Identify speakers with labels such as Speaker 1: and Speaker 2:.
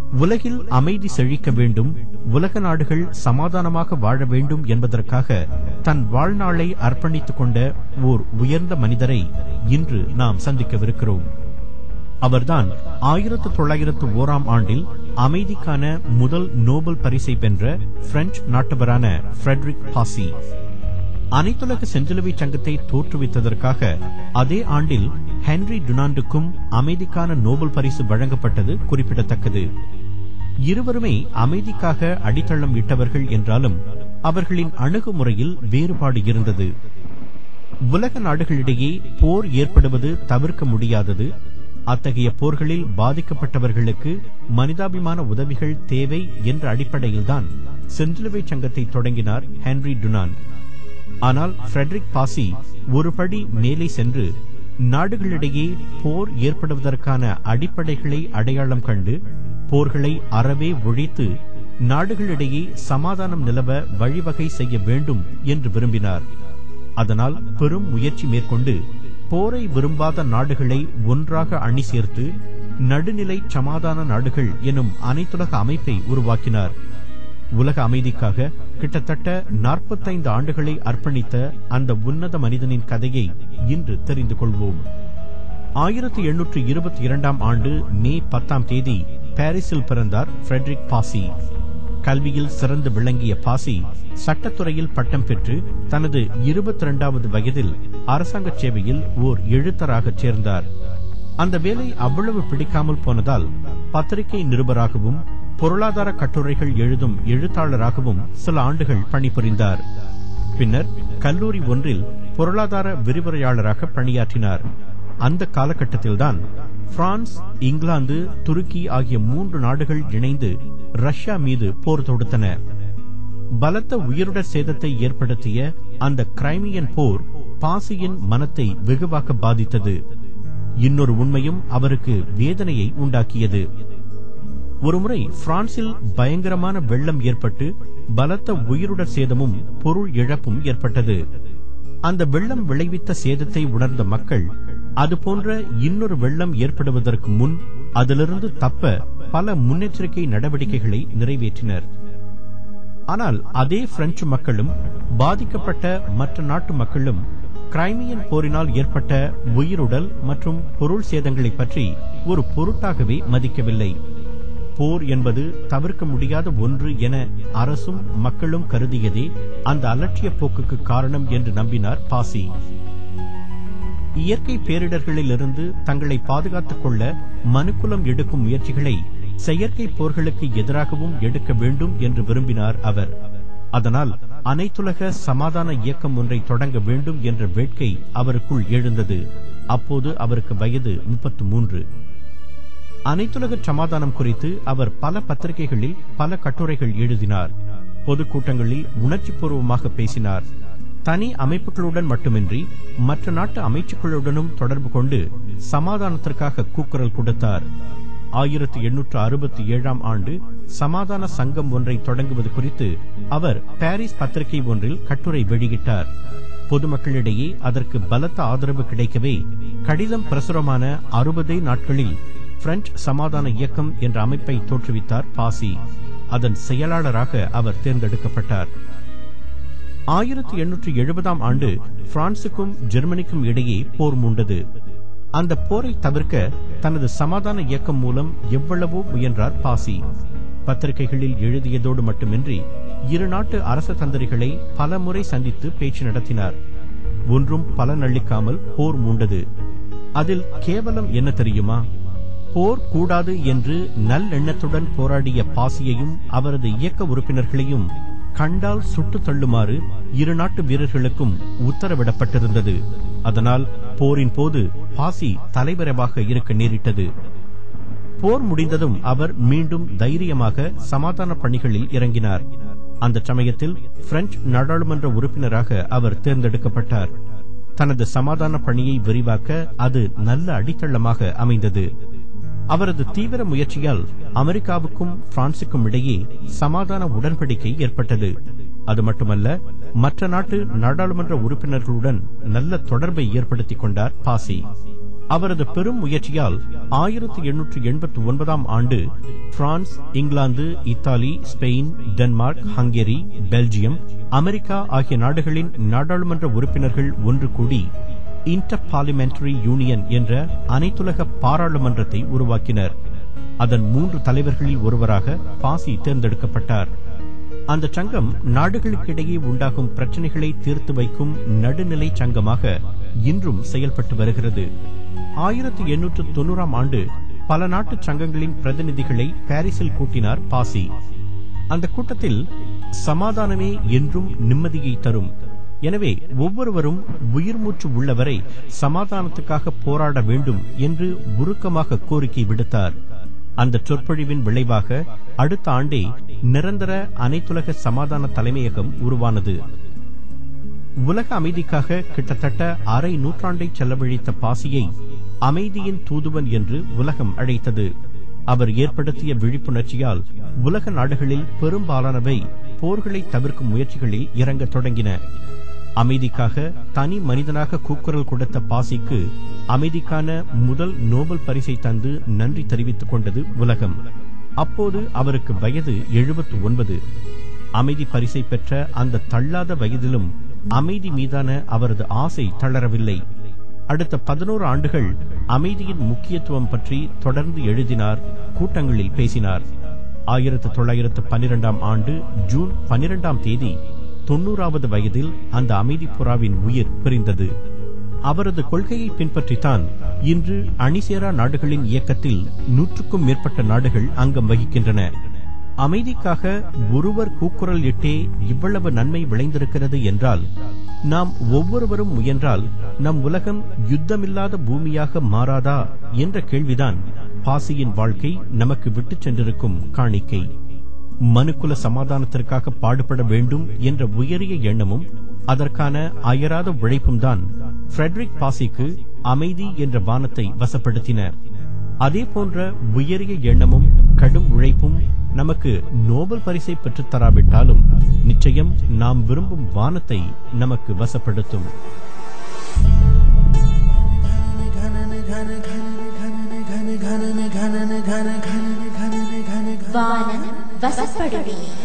Speaker 1: உலகில் அமைதி செழிக்க வேண்டும் உலக நாடுகள் சமாதானமாக வாழ வேண்டும் என்பதற்காக தன் வாழ்நாளை அர்ப்பணித்துக் கொண்ட ஓர் உயர்ந்த மனிதரை இன்று நாம் சந்திக்கவிருக்கிறோம் அவர்தான் ஆயிரத்து தொள்ளாயிரத்து ஓராம் ஆண்டில் அமைதிக்கான முதல் நோபல் பரிசை வென்ற பிரெஞ்சு நாட்டவரான ஃபிரெட்ரிக் பாசி அனைத்துலக செஞ்சிலுவை சங்கத்தை தோற்றுவித்ததற்காக அதே ஆண்டில் ஹென்ரி டுனாண்டுக்கும் அமைதிக்கான நோபல் பரிசு வழங்கப்பட்டது குறிப்பிடத்தக்கது இருவருமே அமைதிக்காக அடித்தளம் இட்டவர்கள் என்றாலும் அவர்களின் அணுகுமுறையில் வேறுபாடு இருந்தது உலக நாடுகளிடையே போர் ஏற்படுவது தவிர்க்க முடியாதது அத்தகைய போர்களில் பாதிக்கப்பட்டவர்களுக்கு மனிதாபிமான உதவிகள் தேவை என்ற அடிப்படையில்தான் செஞ்சிலுவை சங்கத்தை தொடங்கினார் ஹென்ரி டுனான் ஆனால் ஃபிரெட்ரிக் பாசி ஒரு படி மேலே சென்று நாடுகளிடையே போர் ஏற்படுவதற்கான அடிப்படைகளை அடையாளம் கண்டு போர்களை அறவே ஒழித்து நாடுகளிடையே சமாதானம் நிலவ வழிவகை செய்ய வேண்டும் என்று விரும்பினார் அதனால் பெரும் முயற்சி மேற்கொண்டு போரை விரும்பாத நாடுகளை ஒன்றாக அணி சேர்த்து நடுநிலை சமாதான நாடுகள் எனும் அனைத்துலக அமைப்பை உருவாக்கினார் உலக அமைதிக்காக கிட்டத்தட்ட நாற்பத்தைந்து ஆண்டுகளை அர்ப்பணித்த அந்த உன்னத மனிதனின் கதையை இன்று தெரிந்து கொள்வோம் ஆயிரத்தி எண்ணூற்று இருபத்தி இரண்டாம் ஆண்டு மே பத்தாம் தேதி பாரிஸில் பிறந்தார் ஃபிரெட்ரிக் பாசி கல்வியில் சிறந்து விளங்கிய பாசி சட்டத்துறையில் பட்டம் பெற்று தனது இருபத்தி இரண்டாவது வயதில் அரசாங்க சேவையில் ஓர் எழுத்தராகச் சேர்ந்தார் அந்த வேலை அவ்வளவு பிடிக்காமல் போனதால் பத்திரிகை நிருபராகவும் பொருளாதார கட்டுரைகள் எழுதும் எழுத்தாளராகவும் சில ஆண்டுகள் பணிபுரிந்தார் பின்னர் கல்லூரி ஒன்றில் பொருளாதார விரிவுரையாளராக பணியாற்றினார் அந்த காலகட்டத்தில்தான் பிரான்ஸ் இங்கிலாந்து துருக்கி ஆகிய மூன்று நாடுகள் இணைந்து ரஷ்யா மீது போர் தொடுத்தன பலத்த உயிருடர் சேதத்தை ஏற்படுத்திய அந்த கிரைமியன் போர் பாசியின் மனத்தை வெகுவாக பாதித்தது இன்னொரு உண்மையும் அவருக்கு வேதனையை உண்டாக்கியது ஒருமுறை பிரான்சில் பயங்கரமான வெள்ளம் ஏற்பட்டு பலத்த உயிருடர் சேதமும் பொருள் இழப்பும் ஏற்பட்டது அந்த வெள்ளம் விளைவித்த சேதத்தை உணர்ந்த மக்கள் அதுபோன்ற இன்னொரு வெள்ளம் ஏற்படுவதற்கு முன் அதிலிருந்து தப்ப பல முன்னெச்சரிக்கை நடவடிக்கைகளை நிறைவேற்றினர் ஆனால் அதே பிரெஞ்சு மக்களும் பாதிக்கப்பட்ட மற்ற நாட்டு மக்களும் கிரைமியன் போரினால் ஏற்பட்ட உயிருடல் மற்றும் பொருள் சேதங்களை பற்றி ஒரு பொருட்டாகவே மதிக்கவில்லை போர் என்பது தவிர்க்க முடியாத ஒன்று என அரசும் மக்களும் கருதியதே அந்த அலட்சிய போக்குக்கு காரணம் என்று நம்பினார் பாசி இயற்கை பேரிடர்களிலிருந்து தங்களை பாதுகாத்துக் கொள்ள மனுக்குலம் எடுக்கும் முயற்சிகளை செயற்கை போர்களுக்கு எதிராகவும் எடுக்க வேண்டும் என்று விரும்பினார் அவர் அதனால் அனைத்துலக சமாதான இயக்கம் ஒன்றை தொடங்க வேண்டும் என்ற வேட்கை அவருக்குள் எழுந்தது அப்போது அவருக்கு வயது முப்பத்து மூன்று அனைத்துலக சமாதானம் குறித்து அவர் பல பத்திரிகைகளில் பல கட்டுரைகள் எழுதினார் பொதுக்கூட்டங்களில் உணர்ச்சிபூர்வமாக பேசினார் தனி அமைப்புகளுடன் மட்டுமின்றி மற்ற நாட்டு அமைச்சுக்களுடனும் தொடர்பு கொண்டு சமாதானத்திற்காக கூக்குரல் கொடுத்தார் ஆயிரத்தி எண்ணூற்று அறுபத்தி ஏழாம் ஆண்டு சமாதான சங்கம் ஒன்றை தொடங்குவது குறித்து அவர் பாரிஸ் பத்திரிகை ஒன்றில் கட்டுரை வெளியிட்டார் பொதுமக்களிடையே அதற்கு பலத்த ஆதரவு கிடைக்கவே கடிதம் பிரசுரமான அறுபதே நாட்களில் பிரெஞ்சு சமாதான இயக்கம் என்ற அமைப்பை தோற்றுவித்தார் பாசி அதன் செயலாளராக அவர் தேர்ந்தெடுக்கப்பட்டார் ஆயிரத்தி எண்ணூற்று எழுபதாம் ஆண்டு பிரான்சுக்கும் ஜெர்மனிக்கும் இடையே போர் மூண்டது அந்த போரை தவிர்க்க தனது சமாதான இயக்கம் மூலம் எவ்வளவோ முயன்றார் பாசி பத்திரிகைகளில் எழுதியதோடு மட்டுமின்றி இரு நாட்டு அரச தந்திரிகளை பல முறை சந்தித்து பேச்சு நடத்தினார் ஒன்றும் பலனளிக்காமல் போர் மூண்டது அதில் கேவலம் என்ன தெரியுமா போர் கூடாது என்று நல்லெண்ணத்துடன் போராடிய பாசியையும் அவரது இயக்க உறுப்பினர்களையும் கண்டால் சுட்டு தள்ளுமாறு இரு நாட்டு வீரர்களுக்கும் உத்தரவிடப்பட்டிருந்தது அதனால் போரின் போது பாசி தலைவரவாக இருக்க நேரிட்டது போர் முடிந்ததும் அவர் மீண்டும் தைரியமாக சமாதான பணிகளில் இறங்கினார் அந்த சமயத்தில் பிரெஞ்சு நாடாளுமன்ற உறுப்பினராக அவர் தேர்ந்தெடுக்கப்பட்டார் தனது சமாதான பணியை விரிவாக்க அது நல்ல அடித்தளமாக அமைந்தது அவரது தீவிர முயற்சியால் அமெரிக்காவுக்கும் பிரான்சுக்கும் இடையே சமாதான உடன்படிக்கை ஏற்பட்டது அது மட்டுமல்ல மற்ற நாட்டு நாடாளுமன்ற உறுப்பினர்களுடன் நல்ல தொடர்பை ஏற்படுத்திக் கொண்டார் பாசி அவரது பெரும் முயற்சியால் ஆயிரத்தி எண்ணூற்று எண்பத்தி ஒன்பதாம் ஆண்டு France England Italy Spain Denmark Hungary Belgium America ஆகிய நாடுகளின் நாடாளுமன்ற உறுப்பினர்கள் ஒன்று கூடி இன்டர் பார்லிமெண்டரி யூனியன் என்ற அனைத்துலக பாராளுமன்றத்தை உருவாக்கினர் அதன் மூன்று தலைவர்களில் ஒருவராக பாசி தேர்ந்தெடுக்கப்பட்டார் அந்த சங்கம் நாடுகளுக்கிடையே உண்டாகும் பிரச்சனைகளை தீர்த்து வைக்கும் நடுநிலை சங்கமாக இன்றும் செயல்பட்டு வருகிறது ஆயிரத்தி எண்ணூற்று தொண்ணூறாம் ஆண்டு பல நாட்டு சங்கங்களின் பிரதிநிதிகளை பாரிஸில் கூட்டினார் பாசி அந்த கூட்டத்தில் சமாதானமே என்றும் நிம்மதியை தரும் எனவே ஒவ்வொருவரும் உயிர் மூச்சு உள்ளவரை சமாதானத்துக்காக போராட வேண்டும் என்று உருக்கமாக கோரிக்கை விடுத்தார் அந்த சொற்பொழிவின் விளைவாக அடுத்த ஆண்டே நிரந்தர அனைத்துலக சமாதான தலைமையகம் உருவானது உலக அமைதிக்காக கிட்டத்தட்ட அரை நூற்றாண்டை செலவழித்த பாசியை அமைதியின் தூதுவன் என்று உலகம் அழைத்தது அவர் ஏற்படுத்திய விழிப்புணர்ச்சியால் உலக நாடுகளில் பெரும்பாலானவை போர்களை தவிர்க்கும் முயற்சிகளில் இறங்கத் தொடங்கின அமைதிக்காக தனி மனிதனாக கூக்குரல் கொடுத்த பாசிக்கு அமைதிக்கான முதல் நோபல் பரிசை தந்து நன்றி தெரிவித்துக் கொண்டது உலகம் அப்போது அவருக்கு வயது எழுபத்து ஒன்பது அமைதி பரிசை பெற்ற அந்த தள்ளாத வயதிலும் அமைதி மீதான அவரது ஆசை தளரவில்லை அடுத்த பதினோரு ஆண்டுகள் அமைதியின் முக்கியத்துவம் பற்றி தொடர்ந்து எழுதினார் கூட்டங்களில் பேசினார் ஆயிரத்து தொள்ளாயிரத்து பன்னிரெண்டாம் ஆண்டு ஜூன் பன்னிரெண்டாம் தேதி தொன்னூறாவது வயதில் அந்த அமைதி புறாவின் உயிர் பிரிந்தது அவரது கொள்கையை பின்பற்றித்தான் இன்று அணிசேரா நாடுகளின் இயக்கத்தில் நூற்றுக்கும் மேற்பட்ட நாடுகள் அங்கம் வகிக்கின்றன அமைதிக்காக ஒருவர் கூக்குரல் இட்டே இவ்வளவு நன்மை விளைந்திருக்கிறது என்றால் நாம் ஒவ்வொருவரும் முயன்றால் நம் உலகம் யுத்தமில்லாத பூமியாக மாறாதா என்ற கேள்விதான் பாசியின் வாழ்க்கை நமக்கு விட்டுச் சென்றிருக்கும் காணிக்கை மனுக்குல சமாதானத்திற்காக பாடுபட வேண்டும் என்ற உயரிய எண்ணமும் அதற்கான அயராத உழைப்பும் தான் ஃப்ரெட்ரிக் பாசிக்கு அமைதி என்ற வானத்தை வசப்படுத்தின அதே போன்ற உயரிய எண்ணமும் கடும் உழைப்பும் நமக்கு நோபல் பரிசை பெற்றுத் தராவிட்டாலும் நிச்சயம் நாம் விரும்பும் வானத்தை நமக்கு வசப்படுத்தும்
Speaker 2: வானம் வசப்படுமே